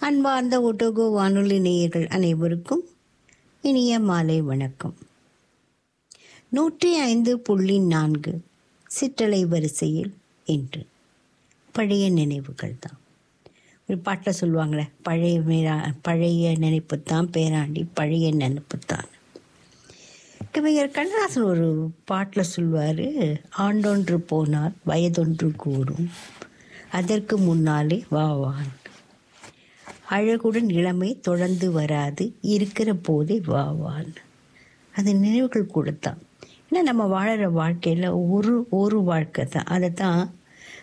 அன்பார்ந்த ஒட்டோகோ வானொலி நேயர்கள் அனைவருக்கும் இனிய மாலை வணக்கம் நூற்றி ஐந்து புள்ளி நான்கு சிற்றலை வரிசையில் இன்று பழைய நினைவுகள் தான் ஒரு பாட்டில் சொல்லுவாங்களே பழைய மேரா பழைய நினைப்பு தான் பேராண்டி பழைய நினைப்பு தான் கவிஞர் கண்ணதாசன் ஒரு பாட்டில் சொல்வார் ஆண்டொன்று போனால் வயதொன்று கூடும் அதற்கு முன்னாலே வா வான் அழகுடன் இளமை தொடர்ந்து வராது இருக்கிற போதே வா வான் அது நினைவுகள் கூட தான் ஏன்னா நம்ம வாழற வாழ்க்கையில் ஒரு ஒரு வாழ்க்கை தான் அதை தான்